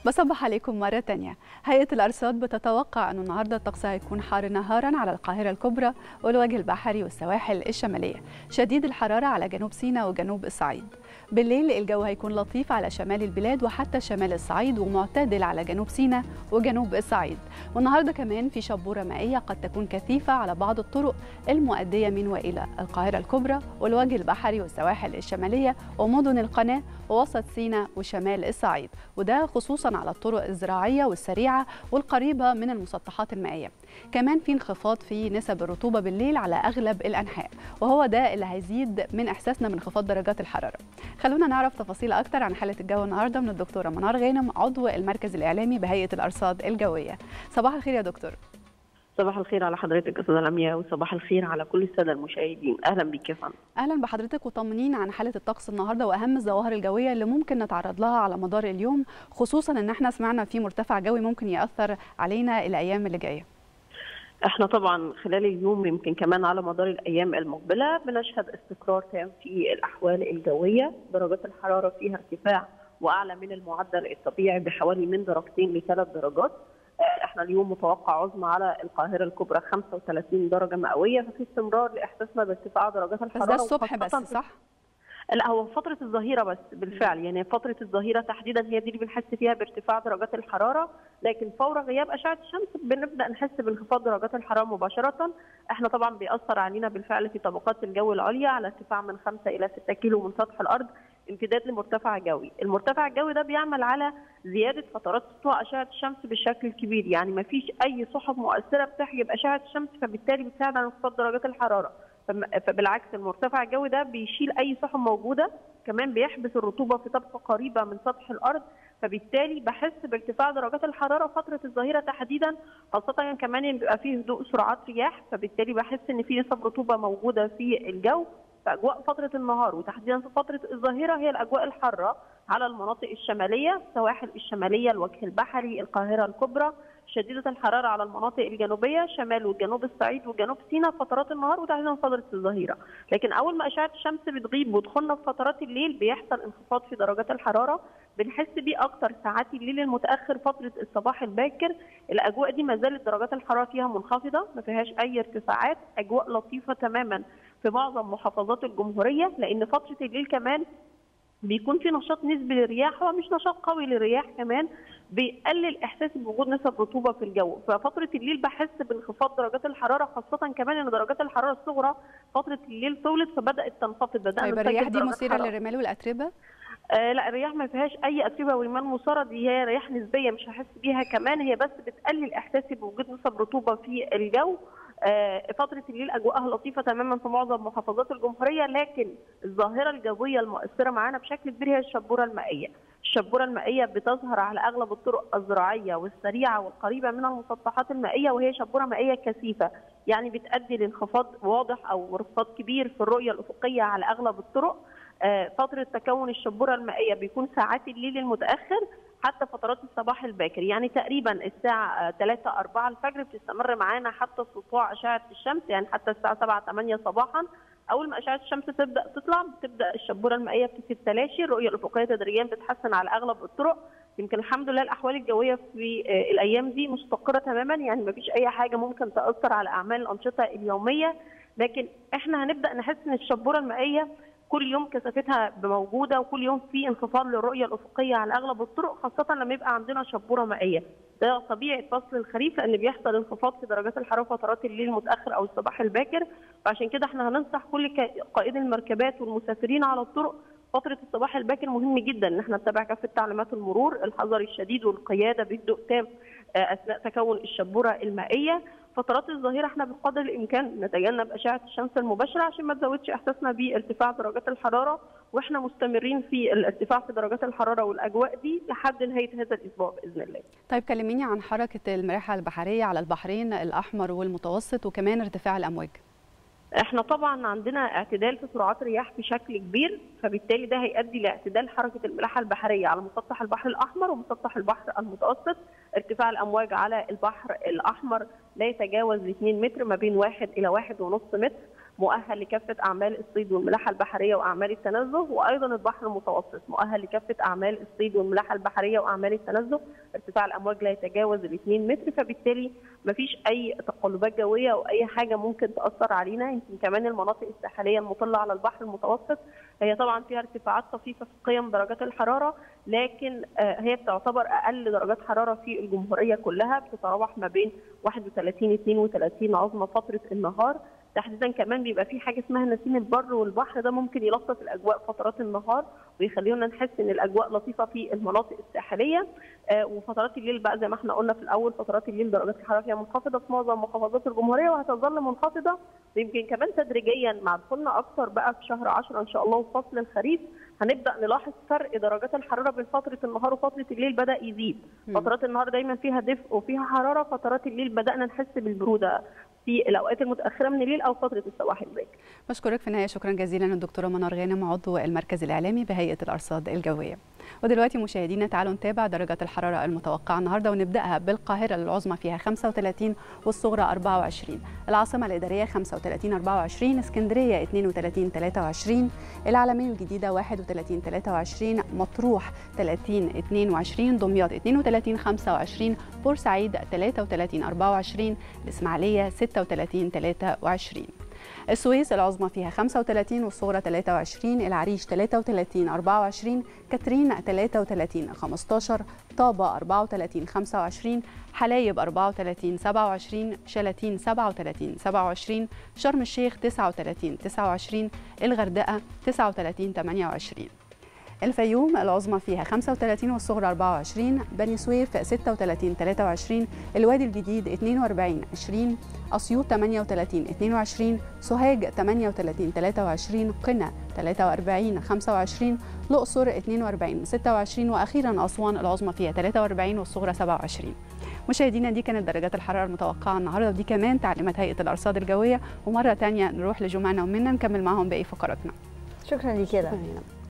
بصبح عليكم مرة تانية هيئة الأرصاد بتتوقع أنه النهاردة الطقس هيكون حار نهارا على القاهرة الكبرى والوجه البحري والسواحل الشمالية شديد الحرارة على جنوب سيناء وجنوب الصعيد بالليل الجو هيكون لطيف على شمال البلاد وحتى شمال الصعيد ومعتدل على جنوب سيناء وجنوب الصعيد والنهارده كمان في شبوره مائيه قد تكون كثيفه على بعض الطرق المؤديه من والى القاهره الكبرى والوجه البحري والسواحل الشماليه ومدن القناه ووسط سيناء وشمال الصعيد وده خصوصا على الطرق الزراعيه والسريعه والقريبه من المسطحات المائيه كمان في انخفاض في نسب الرطوبه بالليل على اغلب الانحاء وهو ده اللي هيزيد من احساسنا بانخفاض درجات الحراره خلونا نعرف تفاصيل اكتر عن حاله الجو النهارده من الدكتوره منار غانم عضو المركز الاعلامي بهيئه الارصاد الجويه صباح الخير يا دكتور صباح الخير على حضرتك استاذه لميا وصباح الخير على كل الساده المشاهدين اهلا بك يا فندم اهلا بحضرتك وطمنينا عن حاله الطقس النهارده واهم الظواهر الجويه اللي ممكن نتعرض لها على مدار اليوم خصوصا ان احنا سمعنا في مرتفع جوي ممكن ياثر علينا الايام اللي جايه احنا طبعا خلال اليوم يمكن كمان على مدار الايام المقبله بنشهد استقرار تام في الاحوال الجويه درجات الحراره فيها ارتفاع واعلى من المعدل الطبيعي بحوالي من درجتين لثلاث درجات احنا اليوم متوقع عظمى على القاهره الكبرى 35 درجه مئويه ففي استمرار لاحساسنا بارتفاع درجات الحراره بس ده الصبح بس صح؟ لا هو فترة الظهيرة بس بالفعل يعني فترة الظهيرة تحديدا هي دي اللي بنحس فيها بارتفاع درجات الحرارة لكن فور غياب أشعة الشمس بنبدأ نحس بانخفاض درجات الحرارة مباشرة احنا طبعا بيأثر علينا بالفعل في طبقات الجو العليا على ارتفاع من 5 إلى 6 كيلو من سطح الأرض امتداد لمرتفع جوي، المرتفع الجوي ده بيعمل على زياده فترات سطوع اشعه الشمس بالشكل الكبير، يعني ما فيش اي سحب مؤثره بتحجب اشعه الشمس فبالتالي بتساعد على انخفاض درجات الحراره، فبالعكس المرتفع الجوي ده بيشيل اي سحب موجوده، كمان بيحبس الرطوبه في طبقه قريبه من سطح الارض، فبالتالي بحس بارتفاع درجات الحراره فتره الظهيره تحديدا خاصه كمان ان بيبقى فيه هدوء سرعات رياح فبالتالي بحس ان في نسب رطوبه موجوده في الجو في اجواء فتره النهار وتحديدا في فتره الظهيره هي الاجواء الحاره على المناطق الشماليه السواحل الشماليه الوجه البحري القاهره الكبرى شديده الحراره على المناطق الجنوبيه شمال وجنوب الصعيد وجنوب سيناء فترات النهار وتحديدا فتره الظهيره لكن اول ما اشعه الشمس بتغيب ودخلنا في فترات الليل بيحصل انخفاض في درجات الحراره بنحس بيه اكتر ساعات الليل المتاخر فتره الصباح الباكر الاجواء دي ما زالت درجات الحراره فيها منخفضه ما فيهاش اي ارتفاعات اجواء لطيفه تماما في معظم محافظات الجمهوريه لان فتره الليل كمان بيكون في نشاط نسبي للرياح هو مش نشاط قوي للرياح كمان بيقلل احساسي بوجود نسب رطوبه في الجو ففتره الليل بحس بانخفاض درجات الحراره خاصه كمان ان درجات الحراره الصغرى فتره الليل طولت فبدات تنخفض بدانا طيب الرياح دي مثيره للرمال والاتربه آه لا الرياح ما فيهاش اي اتربه ورمال مثاره دي هي رياح نسبيه مش هحس بيها كمان هي بس بتقلل احساسي بوجود نسب رطوبه في الجو آه فتره الليل اجواءها لطيفه تماما في معظم محافظات الجمهوريه لكن الظاهره الجويه المؤثره معانا بشكل كبير هي الشبوره المائيه الشبوره المائيه بتظهر على اغلب الطرق الزراعيه والسريعه والقريبه من المسطحات المائيه وهي شبوره مائيه كثيفه يعني بتؤدي لانخفاض واضح او انخفاض كبير في الرؤيه الافقيه على اغلب الطرق آه فتره تكون الشبوره المائيه بيكون ساعات الليل المتاخر حتى فترات الصباح الباكر يعني تقريبا الساعة 3 4 الفجر بتستمر معانا حتى سطوع أشعة الشمس يعني حتى الساعة 7 8 صباحا أول ما أشعة الشمس تبدأ تطلع بتبدأ الشبورة المائية بتبتدي تلاشي الرؤية الأفقية تدريجيا بتتحسن على أغلب الطرق يمكن الحمد لله الأحوال الجوية في الأيام دي مستقرة تماما يعني ما فيش أي حاجة ممكن تأثر على أعمال الأنشطة اليومية لكن إحنا هنبدأ نحس إن الشبورة المائية كل يوم كثافتها موجوده وكل يوم في انخفاض للرؤيه الافقيه على اغلب الطرق خاصه لما يبقى عندنا شبوره مائيه ده طبيعه فصل الخريف لان بيحصل انخفاض في درجات الحراره فترات الليل المتاخر او الصباح الباكر فعشان كده احنا هننصح كل قائدي المركبات والمسافرين على الطرق فترة الصباح الباكر مهم جدا ان احنا نتبع كافة تعليمات المرور، الحذر الشديد والقيادة بهدوء تام اثناء تكون الشبورة المائية، فترات الظهيره احنا بقدر الامكان نتجنب اشعه الشمس المباشره عشان ما تزودش احساسنا بارتفاع درجات الحراره واحنا مستمرين في الارتفاع في درجات الحراره والاجواء دي لحد نهايه هذا الاسبوع باذن الله. طيب كلميني عن حركه الملاحه البحريه على البحرين الاحمر والمتوسط وكمان ارتفاع الامواج. احنا طبعا عندنا اعتدال في سرعات الرياح بشكل كبير فبالتالي ده هيؤدي لاعتدال حركه الملاحه البحريه على مسطح البحر الاحمر ومسطح البحر المتوسط ارتفاع الامواج على البحر الاحمر لا يتجاوز 2 متر ما بين 1 الى 1.5 متر مؤهل لكافه اعمال الصيد والملاحه البحريه واعمال التنزه وايضا البحر المتوسط مؤهل لكافه اعمال الصيد والملاحه البحريه واعمال التنزه ارتفاع الامواج لا يتجاوز ال 2 متر فبالتالي ما فيش اي تقلبات جويه او اي حاجه ممكن تاثر علينا يمكن كمان المناطق الساحليه المطله على البحر المتوسط هي طبعا فيها ارتفاعات طفيفه في قيم درجات الحراره لكن هي بتعتبر اقل درجات حراره في الجمهوريه كلها بتتراوح ما بين 31 32 عظمى فتره النهار تحديدا كمان بيبقى في حاجه اسمها نسيم البر والبحر ده ممكن يلطف الاجواء فترات النهار ويخلينا نحس ان الاجواء لطيفه في المناطق الساحليه آه وفترات الليل بقى زي ما احنا قلنا في الاول فترات الليل درجات الحراره فيها منخفضه في معظم محافظات الجمهوريه وهتظل منخفضه ويمكن كمان تدريجيا مع دخولنا اكثر بقى في شهر 10 ان شاء الله وفصل الخريف هنبدا نلاحظ فرق درجات الحراره بين فتره النهار وفتره الليل بدا يزيد فترات النهار دايما فيها دفء وفيها حراره فترات الليل بدانا نحس بالبروده في الاوقات المتاخره من الليل او فتره الصباح الباكر. بشكرك في النهايه شكرا جزيلا الدكتوره منار غانم عضو المركز الاعلامي بهيئه الارصاد الجويه. ودلوقتي مشاهدينا تعالوا نتابع درجات الحراره المتوقعه النهارده ونبداها بالقاهره العظمى فيها 35 والصغرى 24 العاصمه الاداريه 35 24 اسكندريه 32 23 العلمين الجديده 31 23 مطروح 30 22 دمياط 32 25 بورسعيد 33 24 الاسماعيليه 36 23 السويس العظمى فيها 35 والصغرى 23 العريش 33 24 كاترين 33 15 طابة 34 25 حلايب 34 27 شلاتين 37 27 شرم الشيخ 39 29 الغردقة 39 28 الفيوم العظمى فيها 35 والصغرى 24 بني سويف 36 23 الوادي الجديد 42 20 أسيوط 38 22 سوهاج 38 23 قنا 43 25 الأقصر 42 26 وأخيرا أسوان العظمى فيها 43 والصغرى 27 مشاهدينا دي كانت درجات الحرارة المتوقعة النهاردة ودي كمان تعليمات هيئة الأرصاد الجوية ومرة تانية نروح لجمعنا ومنا نكمل معهم باقي فقراتنا شكرا لك